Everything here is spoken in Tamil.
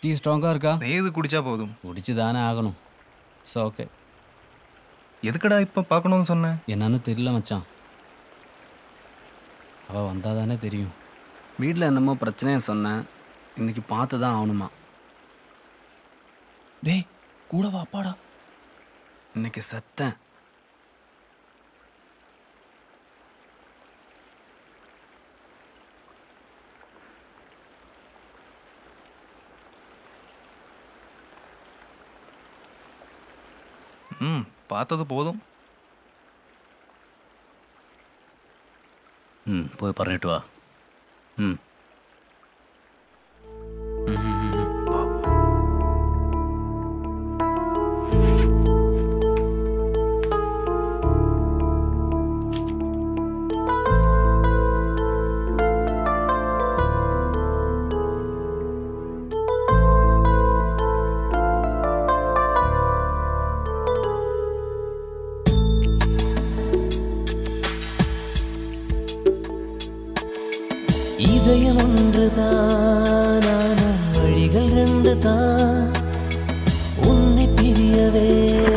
டீ ஸ்ட்ராங்காக இருக்கா நேது குடிச்சா போதும் குடிச்சு தானே ஆகணும் ஸோ ஓகே எதுக்குடா இப்போ பார்க்கணும்னு சொன்னேன் என்னன்னு தெரியல மச்சான் அவள் வந்தால் தானே தெரியும் வீட்டில் என்னமோ பிரச்சனையை சொன்னேன் இன்னைக்கு பார்த்து தான் ஆகணுமா டேய் கூட வாப்பாடா இன்னைக்கு செத்தேன் ம் பார்த்தது போதும் ம் போய் പറഞ്ഞിട്ട് വാ ம் இதயம் ஒன்றுதான் ஆனால் வழிகள் ரெண்டு தான் உன்னை பிரியவே